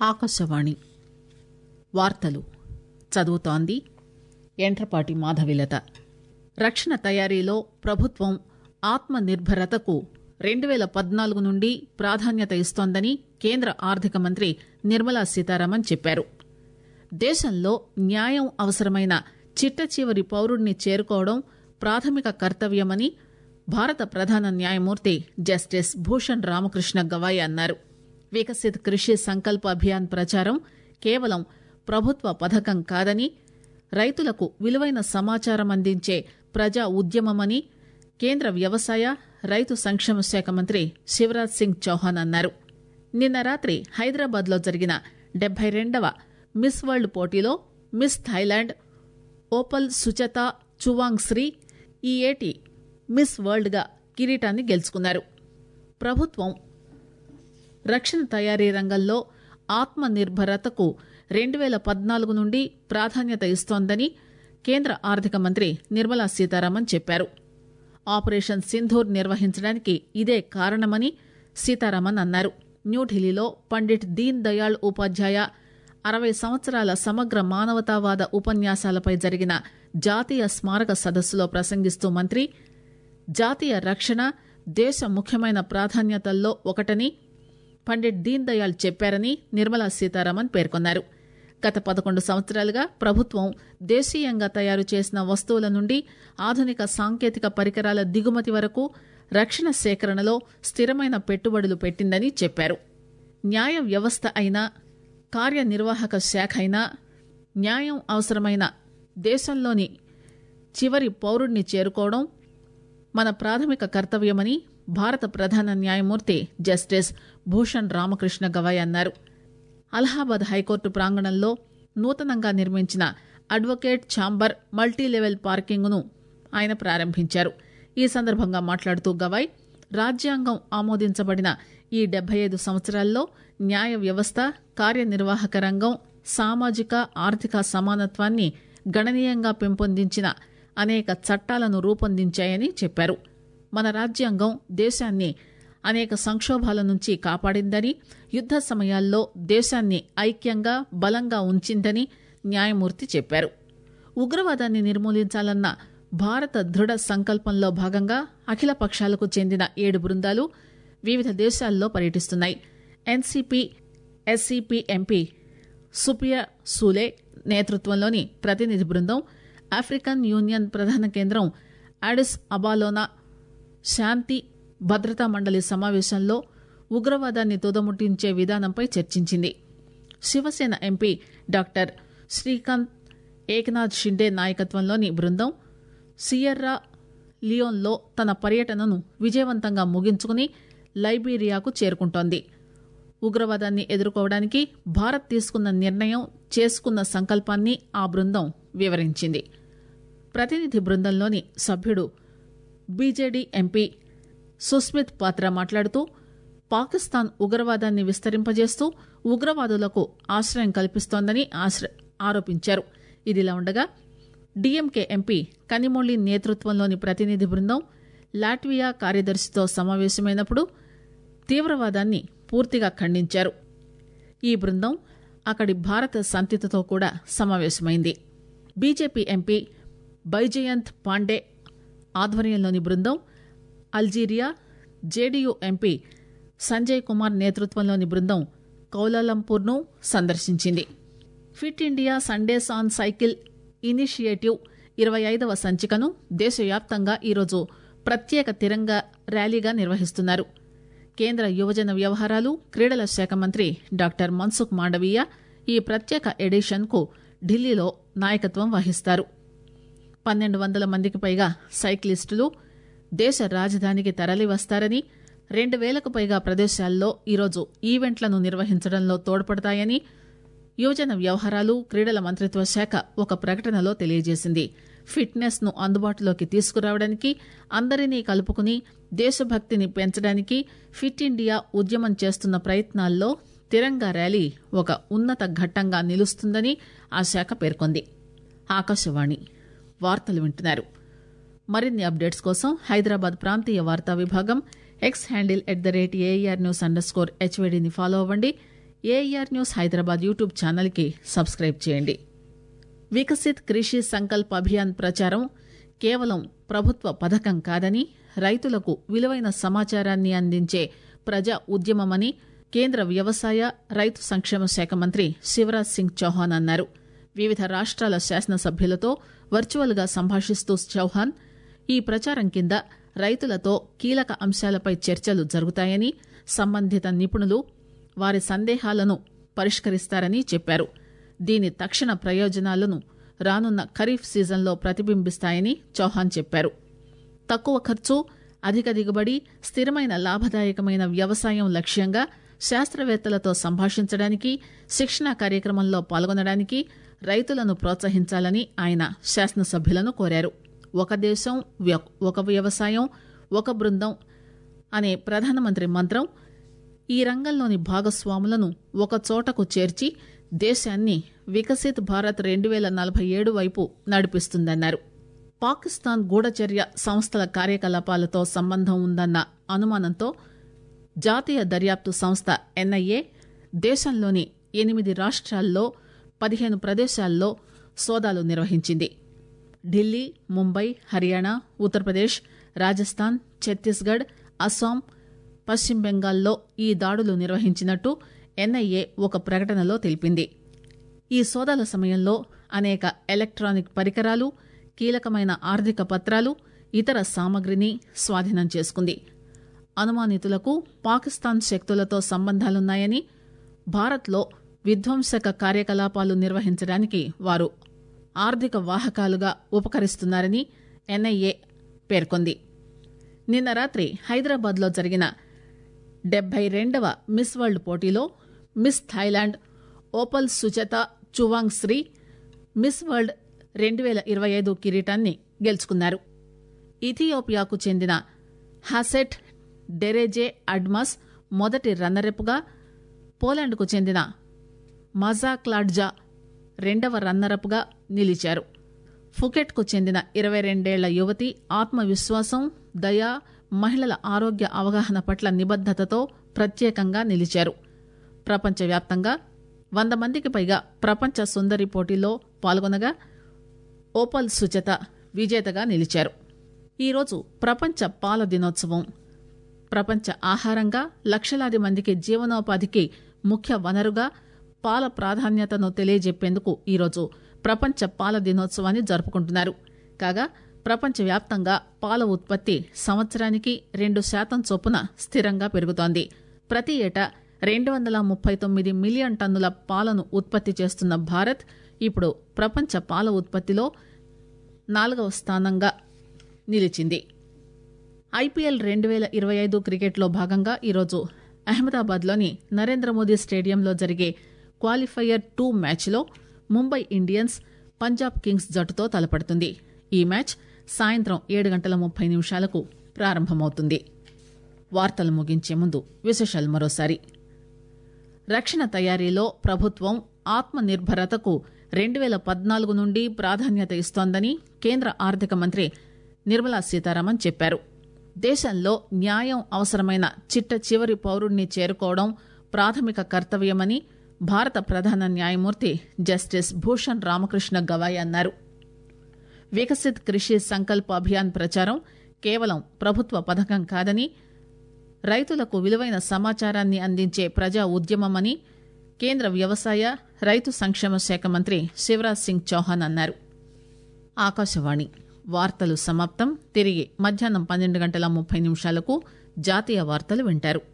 ఆకాశవాణి వార్తలు చదువుతోంది ఎంట్రపాటి మాధవిలత రక్షణ తయారీలో ప్రభుత్వం ఆత్మ నిర్భరతకు రెండు పేల పద్నాలుగు నుండి ప్రాధాన్యత ఇస్తోందని కేంద్ర ఆర్థిక మంత్రి నిర్మలా సీతారామన్ చెప్పారు దేశంలో న్యాయం అవసరమైన చిట్టచివరి పౌరుడిని చేరుకోవడం ప్రాథమిక కర్తవ్యమని భారత ప్రధాన న్యాయమూర్తి జస్టిస్ భూషణ్ రామకృష్ణ గవాయ్ అన్నారు వికసిత్ కృషి సంకల్ప అభియాన్ ప్రచారం కేవలం ప్రభుత్వ పథకం కాదని రైతులకు విలువైన సమాచారం అందించే ప్రజా ఉద్యమమని కేంద్ర వ్యవసాయ రైతు సంక్షేమ శాఖ మంత్రి శివరాజ్ సింగ్ చౌహాన్ అన్నారు నిన్న రాత్రి హైదరాబాద్ లో జరిగిన డెబ్బై రెండవ మిస్ వరల్డ్ పోటీలో Miss Thailand Opal Suchata Chuangsri ఈ ఏటి మిస్ వరల్డ్ గా కిరీటాన్ని గెలుచుకున్నారు ప్రభుత్వం రక్షణ తయారీ రంగంలో ఆత్మ నిర్భరతకు రెండు పేల పద్నాలుగు నుండి ప్రాధాన్యత ఇస్తోందని కేంద్ర ఆర్థిక మంత్రి నిర్మలా సీతారామన్ చెప్పారు ఆపరేషన్ సింధూర్ నిర్వహించడానికి ఇదే కారణమని సీతారామన్ అన్నారు న్యూఢిల్లీలో పండిట్ దీన్ దయాళ్ ఉపాధ్యాయ అరవై సంవత్సరాల సమగ్ర మానవతావాద ఉపన్యాసాలపై జరిగిన జాతీయ స్మారక సదస్సులో ప్రసంగిస్తూ మంత్రి జాతీయ రక్షణ దేశ ముఖ్యమైన ప్రాధాన్యతల్లో ఒకటని పండిట్ దీన్ దయాళ్ చెప్పారని నిర్మలా సీతారామన్ పేర్కొన్నారు గత పదకొండు సంవత్సరాలుగా ప్రభుత్వం దేశీయంగా తయారు చేసిన వస్తువుల నుండి ఆధునిక సాంకేతిక పరికరాల దిగుమతి వరకు రక్షణ సేకరణలో స్థిరమైన పెట్టుబడులు పెట్టిందని చెప్పారు న్యాయ వ్యవస్థ అయినా కార్యనిర్వాహక శాఖ అయినా న్యాయం అవసరమైన దేశంలోని చివరి పౌరుడిని చేరుకోవడం మన ప్రాథమిక కర్తవ్యమని భారత ప్రధాన న్యాయమూర్తి జస్టిస్ భూషణ్ రామకృష్ణ గవాయ్ అన్నారు అలహాబాద్ హైకోర్టు ప్రాంగణంలో నూతనంగా నిర్మించిన అడ్వకేట్ ఛాంబర్ మల్టీలెవెల్ పార్కింగ్ ను ఆయన ప్రారంభించారు ఈ సందర్భంగా మాట్లాడుతూ గవాయ్ రాజ్యాంగం ఆమోదించబడిన ఈ డెబ్బై ఐదు సంవత్సరాల్లో న్యాయ వ్యవస్థ కార్యనిర్వాహక రంగం సామాజిక ఆర్థిక సమానత్వాన్ని గణనీయంగా పెంపొందించిన అనేక చట్టాలను రూపొందించాయని చెప్పారు మన రాజ్యాంగం దేశాన్ని అనేక సంక్షోభాల నుంచి కాపాడిందని యుద్ద సమయాల్లో దేశాన్ని ఐక్యంగా బలంగా ఉంచిందని న్యాయమూర్తి చెప్పారు ఉగ్రవాదాన్ని నిర్మూలించాలన్న భారత దృఢ సంకల్పంలో భాగంగా అఖిల పక్షాలకు చెందిన ఏడు బృందాలు వివిధ దేశాల్లో పర్యటిస్తున్నాయి NCP SCP MP Supriya Sule నేతృత్వంలోని ప్రతినిధి బృందం ఆఫ్రికన్ యూనియన్ ప్రధాన కేంద్రం అడిస్ అబాలోనా శాంతి భద్రతా మండలి సమావేశంలో ఉగ్రవాదాన్ని తుదముట్టించే విధానంపై చర్చించింది శివసేన ఎంపీ డాక్టర్ శ్రీకాంత్ ఏకనాథ్ షిండే నాయకత్వంలోని బృందం సియర్రా లియోన్లో తన పర్యటనను విజయవంతంగా ముగించుకుని లైబీరియాకు చేరుకుంటోంది ఉగ్రవాదాన్ని ఎదుర్కోవడానికి భారత్ తీసుకున్న నిర్ణయం చేసుకున్న సంకల్పాన్ని ఆ బృందం వివరించింది ప్రతినిధి బృందంలోని సభ్యుడు బీజేడీ ఎంపీ సుస్మిత్ పాత్ర మాట్లాడుతూ పాకిస్తాన్ ఉగ్రవాదాన్ని విస్తరింపజేస్తూ ఉగ్రవాదులకు ఆశ్రయం కల్పిస్తోందని ఆరోపించారు ఇదిలా ఉండగా డీఎంకే ఎంపీ కనిమొళి నేతృత్వంలోని ప్రతినిధి బృందం లాట్వియా కార్యదర్శితో సమావేశమైనప్పుడు తీవ్రవాదాన్ని పూర్తిగా ఖండించారు ఈ బృందం అక్కడి భారత సంతితో కూడా సమావేశమైంది బీజేపీ ఎంపీ బైజయంత్ పాండే ఆధ్వర్యంలోని బృందం Algeria JDU MP Sanjay Kumar నేతృత్వంలోని బృందం కౌలాలంపూర్ను సందర్శించింది fit India Sundays on cycle initiative ఇరవై ఐదవ సంచికను దేశవ్యాప్తంగా ఈరోజు ప్రత్యేక తిరంగ ర్యాలీగా నిర్వహిస్తున్నారు కేంద్ర యువజన వ్యవహారాలు క్రీడల శాఖ మంత్రి డాక్టర్ మన్సుఖ్ మాండవీయ ఈ ప్రత్యేక ఎడిషన్ కు ఢిల్లీలో నాయకత్వం వహిస్తారు పన్నెండు వందల మందికి పైగా సైక్లిస్టులు దేశ రాజధానికి తరలివస్తారని రెండు వేలకు పైగా ప్రదేశాల్లో ఈరోజు ఈవెంట్లను నిర్వహించడంలో తోడ్పడతాయని యువజన వ్యవహారాలు క్రీడల మంత్రిత్వ శాఖ ఒక ప్రకటనలో తెలియజేసింది ఫిట్నెస్ ను అందుబాటులోకి తీసుకురావడానికి అందరినీ కలుపుకుని దేశభక్తిని పెంచడానికి ఫిట్ ఇండియా ఉద్యమం చేస్తున్న ప్రయత్నాల్లో తిరంగా ర్యాలీ ఒక ఉన్నత ఘట్టంగా నిలుస్తుందని ఆ శాఖ పేర్కొంది ఆకాశవాణి వార్తలు వింటున్నారు మరిన్ని అప్డేట్స్ కోసం హైదరాబాద్ ప్రాంతీయ వార్తా విభాగం X handle at the rate AR news underscore హెచ్వీడీని ఫాలో అవ్వండి ఏఆర్ న్యూస్ హైదరాబాద్ యూట్యూబ్ ఛానల్కి సబ్స్క్రైబ్ చేయండి వికసిత్ కృషి సంకల్ప్ అభియాన్ ప్రచారం కేవలం ప్రభుత్వ పథకం కాదని రైతులకు విలువైన సమాచారాన్ని అందించే ప్రజా ఉద్యమమని కేంద్ర వ్యవసాయ రైతు సంక్షేమ శాఖ మంత్రి శివరాజ్ సింగ్ చౌహాన్ అన్నారు వివిధ రాష్ట్రాల శాసనసభ్యులతో వర్చువల్ గా సంభాషిస్తూ చౌహాన్ ఈ ప్రచారం కింద రైతులతో కీలక అంశాలపై చర్చలు జరుగుతాయని సంబంధిత నిపుణులు వారి సందేహాలను పరిష్కరిస్తారని చెప్పారు దీని తక్షణ ప్రయోజనాలను రానున్న ఖరీఫ్ సీజన్లో ప్రతిబింబిస్తాయని చౌహాన్ చెప్పారు తక్కువ ఖర్చు అధిక దిగుబడి స్థిరమైన లాభదాయకమైన వ్యవసాయం లక్ష్యంగా శాస్త్రవేత్తలతో సంభాషించడానికి శిక్షణా కార్యక్రమంలో పాల్గొనడానికి రైతులను ప్రోత్సహించాలని ఆయన శాసనసభ్యులను కోరారు ఒక దేశం వ్య- ఒక వ్యవసాయం ఒక బృందం అనే ప్రధానమంత్రి మంత్రం ఈ రంగంలోని భాగస్వాములను ఒక చోటకు చేర్చి దేశాన్ని వికసిత్ భారత్ రెండు వేల నలభై ఏడు వైపు నడిపిస్తుందన్నారు పాకిస్తాన్ గూఢచర్య సంస్థల కార్యకలాపాలతో సంబంధం ఉందన్న అనుమానంతో జాతీయ దర్యాప్తు సంస్థ ఎన్ఐఏ దేశంలోని ఎనిమిది రాష్ట్రాల్లో పదిహేను ప్రదేశాల్లో సోదాలు నిర్వహించింది ఢిల్లీ ముంబై హర్యానా ఉత్తరప్రదేశ్ రాజస్థాన్ ఛత్తీస్గఢ్ అస్సాం పశ్చిమ బెంగాల్లో ఈ దాడులు నిర్వహించినట్టు ఎన్ఐఏ ఒక ప్రకటనలో తెలిపింది ఈ సోదాల సమయంలో అనేక ఎలక్ట్రానిక్ పరికరాలు కీలకమైన ఆర్థిక పత్రాలు ఇతర సామగ్రిని స్వాధీనం చేసుకుంది అనుమానితులకు పాకిస్తాన్ శక్తులతో సంబంధాలున్నాయని భారత్లో విధ్వంసక కార్యకలాపాలు నిర్వహించడానికి వారు ఆర్థిక వాహకాలుగా ఉపకరిస్తున్నారని ఎన్ఐఏ పేర్కొంది నిన్న రాత్రి హైదరాబాద్లో జరిగిన డెబ్బై రెండవ మిస్ వరల్డ్ పోటీలో Miss Thailand Opal Suchata Chuangsri Miss World రెండు వేల ఇరవై ఐదు కిరీటాన్ని గెలుచుకున్నారు ఇథియోపియాకు చెందిన హాసెట్ డెరేజే అడ్మస్ మొదటి రన్నరప్గా పోలాండ్కు చెందిన మజా క్లాడ్జా రెండవ రన్నరప్గా నిలిచారు ఫుకెట్కు చెందిన ఇరవై రెండేళ్ల యువతి ఆత్మవిశ్వాసం దయ మహిళల ఆరోగ్య అవగాహన పట్ల నిబద్దతతో ప్రత్యేకంగా నిలిచారు ప్రపంచవ్యాప్తంగా వంద మందికి పైగా ప్రపంచ సుందరి పోటీలో పాల్గొనగా ఓపల్ సుచత విజేతగా నిలిచారు ఈరోజు ప్రపంచ పాల దినోత్సవం ప్రపంచ ఆహారంగా లక్షలాది మందికి జీవనోపాధికి ముఖ్య వనరుగా పాల ప్రాధాన్యతను తెలియజెప్పేందుకు ఈరోజు ప్రపంచ పాల దినోత్సవాన్ని జరుపుకుంటున్నారు కాగా ప్రపంచవ్యాప్తంగా పాల ఉత్పత్తి సంవత్సరానికి రెండు శాతం చొప్పున స్థిరంగా పెరుగుతోంది ప్రతి ఏటా రెండు వందల ముప్పై తొమ్మిది మిలియన్ టన్నుల పాలను ఉత్పత్తి చేస్తున్న భారత్ ఇప్పుడు ప్రపంచ పాల ఉత్పత్తిలో నాలుగవ స్థానంగా నిలిచింది ఐపీఎల్ రెండు వేల ఇరవై ఐదు క్రికెట్లో భాగంగా ఈరోజు అహ్మదాబాద్లోని నరేంద్ర మోదీ స్టేడియంలో జరిగే క్వాలిఫైయర్ టూ మ్యాచ్లో ముంబై ఇండియన్స్ పంజాబ్ కింగ్స్ జట్టుతో తలపడుతుంది ఈ మ్యాచ్ సాయంత్రం ఏడు గంటల ముప్పై నిమిషాలకు ప్రారంభమవుతుంది వార్తలు ముగించే ముందు విశేషాలు మరోసారి రక్షణ తయారీలో ప్రభుత్వం ఆత్మ నిర్భరతకు రెండు వేల పద్నాలుగు నుండి ప్రాధాన్యత ఇస్తోందని కేంద్ర ఆర్థిక మంత్రి నిర్మలా సీతారామన్ చెప్పారు దేశంలో న్యాయం అవసరమైన చిట్ట చివరి పౌరుణ్ణి చేరుకోవడం ప్రాథమిక కర్తవ్యమని భారత ప్రధాన న్యాయమూర్తి జస్టిస్ భూషణ్ రామకృష్ణ గవాయ్ అన్నారు వికసిత్ కృషి సంకల్ప్ అభియాన్ ప్రచారం కేవలం ప్రభుత్వ పథకం కాదని రైతులకు విలువైన సమాచారాన్ని అందించే ప్రజా ఉద్యమమని కేంద్ర వ్యవసాయ రైతు సంక్షేమ శాఖ మంత్రి శివరాజ్ సింగ్ చౌహాన్ అన్నారు ఆకాశవాణి వార్తలు సమాప్తం తిరిగి మధ్యాహ్నం పన్నెండు గంటల ముప్పై నిమిషాలకు జాతీయ వార్తలు వింటారు